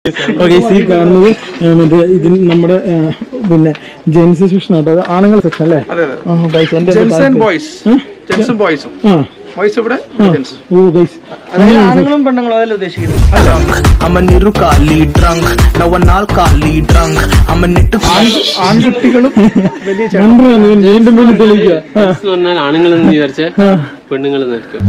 Okay ഈ കാണുന്നത് ആ, മറ്റേ ഇതിന് നമ്മുടെ ആ, പിന്നെ ജെൻസ് സെക്ഷൻ ആട്ടോ അത് ആണുങ്ങൾ സെക്ഷൻ അല്ലേ അതെ അതെ ആ, guys, എൻ്റെ ജെൻസ് ആൻഡ് താല്പര്യം. ബോയ്സ് ജെൻസും ബോയ്സും ആ ബോയ്സ് ഇവിടെ ജെൻസ് ഓ ഗൈസ് ആണുങ്ങളും പെണ്ണുങ്ങളും അതല്ല ഉദ്ദേശിക്കുന്നത് I'm a little kali drunk. Now I'm all kali drunk. I'm a little ആൺകുട്ടികളും വലിയ വീണ്ടും വീണ്ടും തെളിയിക്കുക ആ, എന്ന് പറഞ്ഞാൽ ആണുങ്ങളെന്ന് വിചാരിച്ച പെണ്ണുങ്ങൾ നിൽക്കും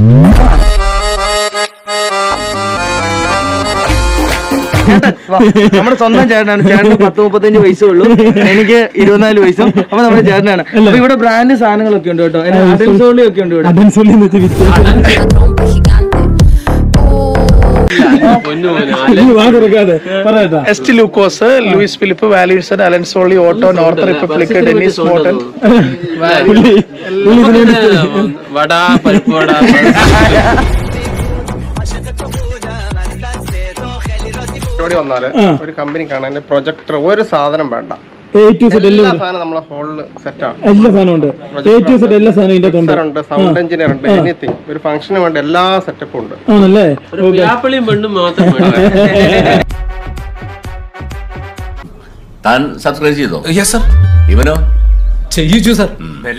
നമ്മുടെ സ്വന്തം ചേട്ടനാണ് ചേട്ടന് പത്ത് മുപ്പത്തഞ്ച് വയസ്സേ ഉള്ളൂ എനിക്ക് ഇരുപത്തിനാല് വയസ്സും അപ്പൊ നമ്മുടെ ചേട്ടനാണ് അപ്പൊ ഇവിടെ ബ്രാൻഡ് സാധനങ്ങളൊക്കെ ഉണ്ട് കേട്ടോ അഡൻസോളി ഒക്കെ ഉണ്ട് ഇവിടെ അഡൻസ് ഉള്ളിൽ നിന്ന് വെച്ച് വിറ്റ്. പൊന്നു പോലെ ഇനി വാ തുറക്കാതെ പറയട്ടാ എസ്റ്റ് ലൂക്കോസ് ലൂയിസ് ഫിലിപ്പ് വാലിൻസൺ Allen Solly Otto North Republic Dennis Morton പുള്ളി പുള്ളി ഇതിനു വേണ്ടി വട പരിപ്പ് വട പരിപാടി വന്നാല് ഒരു കമ്പനിക്കാണ് അതിന്റെ പ്രൊജക്ടർ ഒരു സാധനം വേണ്ട എ ടു സെറ്റ് എല്ലാ എല്ലാ സാധനം നമ്മളെ ഹോളിൽ സെറ്റാണ് എല്ലാ സാധനവും ഉണ്ട് എ ടു സെറ്റ് എല്ലാ സാധനവും ഇതിന്റെ അകത്തുണ്ട് ഉണ്ട് സൗണ്ട് എഞ്ചിനീയർ ഉണ്ട് എനിത്തിങ് ഒരു ഫംഗ്ഷന് വേണ്ട എല്ലാ സെറ്റപ്പും ഉണ്ട് ആണല്ലേ ഒരു വ്യാപ്പിളിയും പെണ്ണും മാത്രം വേണം താൻ സബ്സ്ക്രൈബ് ചെയ്തോ Yes, sir. ഇവനോ ചെയ്യിച്ചു സർ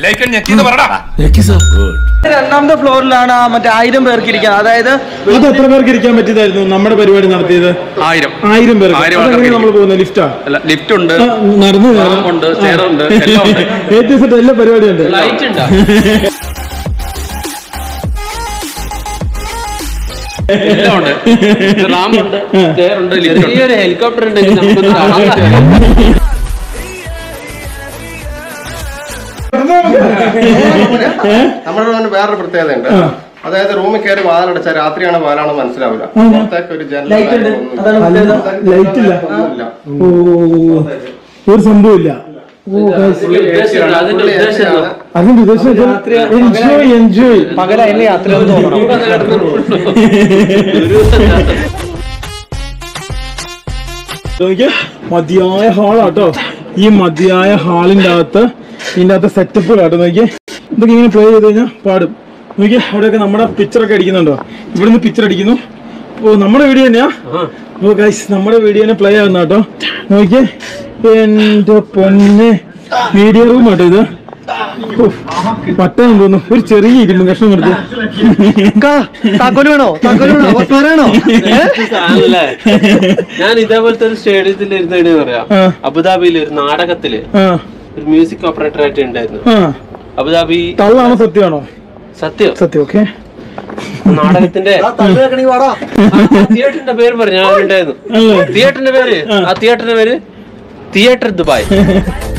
രണ്ടാമത്തെ ഫ്ലോറിലാണ് ആ മറ്റേ ആയിരം പേർക്ക് ഇരിക്കുക അതായത് അത് എത്ര പേർക്ക് ഇരിക്കാൻ പറ്റിയതായിരുന്നു നമ്മുടെ പരിപാടി നടത്തിയത് ആയിരം ആയിരം പേർക്ക് ആയിരം അതെങ്ങനെ ആൾക്കാർക്ക് നമ്മൾ പോകുന്നത് ലിഫ്റ്റാ ലിഫ്റ്റ് ഉണ്ട് നടന്നു ഉണ്ട് ചെയറുണ്ട് എല്ലാം ഉണ്ട് എ ടു സെറ്റ് എല്ലാ പരിപാടിയുണ്ട് ലൈറ്റ് ഉണ്ടോ എല്ലാം ഉണ്ട് റാമ്പുണ്ട് ചെയറുണ്ട് ലിഫ്റ്റ് ഉണ്ട് ഒരു ഹെലികോപ്റ്റർ ഉണ്ടെങ്കിൽ നമുക്കൊന്ന് കാണാൻ പറ്റും നമ്മുടെ റൂമിന് വേറൊരു പ്രത്യേകത ഉണ്ട് അതായത് റൂമിൽ കയറി വാതിലടച്ചാൽ രാത്രിയാണോ പകലാണോ മനസ്സിലാവില്ല പുറത്തേക്ക് ഒരു ജനൽ ലൈറ്റ് ഇല്ല ഒന്നുമില്ല ഓ ഒരു സംഭവമില്ല ഓ guys. ഉദ്ദേശം അതിന്റെ ഉദ്ദേശം എന്താ? അതിന്റെ ഉദ്ദേശം എൻജോയ് എൻജോയ് പകല അതിന് യാത്ര തോന്നണം നോക്കിയേ മതിയായ ഹാളാട്ടോ ഈ മതിയായ ഹാളിന്റെ അകത്ത് ഇതിന്റെ അകത്ത് സെറ്റപ്പുകളാട്ടോ നോക്കിയേ ഇതൊക്കെ ഇങ്ങനെ പ്ലേ ചെയ്ത് കഴിഞ്ഞാൽ പാടും നോക്കിയേ അവിടെയൊക്കെ നമ്മുടെ പിക്ചറൊക്കെ അടിക്കുന്നുണ്ടോ ഇവിടുന്ന് പിക്ചർ അടിക്കുന്നു ഓ നമ്മുടെ വീഡിയോ തന്നെയാ ഓ ഗൈസ് നമ്മുടെ വീഡിയോ തന്നെ പ്ലേ ആവുന്ന കേട്ടോ നോക്കിയേ എന്റെ പൊന്നെ വീഡിയോ റൂം കേട്ടോ ഇത് പട്ടാൻ തോന്നുന്നു ഒരു ചെറിയ ഇരുമ്പ് കഷ്ണം കൊടുത്ത് താക്കോല് വേണോ താക്കോല് വേണോ വേണോ ആണല്ലേ? ഞാൻ ഇതേപോലത്തെ ഒരു സ്റ്റേഡിയത്തിൽ ഇരുന്നിട്ട് പറയാം ആ. അബുദാബിയിൽ ഒരു നാടകത്തില് ആ ഒരു മ്യൂസിക് ഓപ്പറേറ്റർ ആയിട്ട് ഉണ്ടായിരുന്നു ആ അബുദാബി തള്ളാണോ സത്യമാണോ സത്യം സത്യം ഓക്കെ നാടകത്തിന്റെ തിയേറ്ററിന്റെ പേര് പറഞ്ഞു ഞാൻ ഉണ്ടായിരുന്നു അല്ലേ തിയേറ്ററിന്റെ പേര് ആ തിയേറ്ററിന്റെ പേര് തിയേറ്റർ ദുബായ്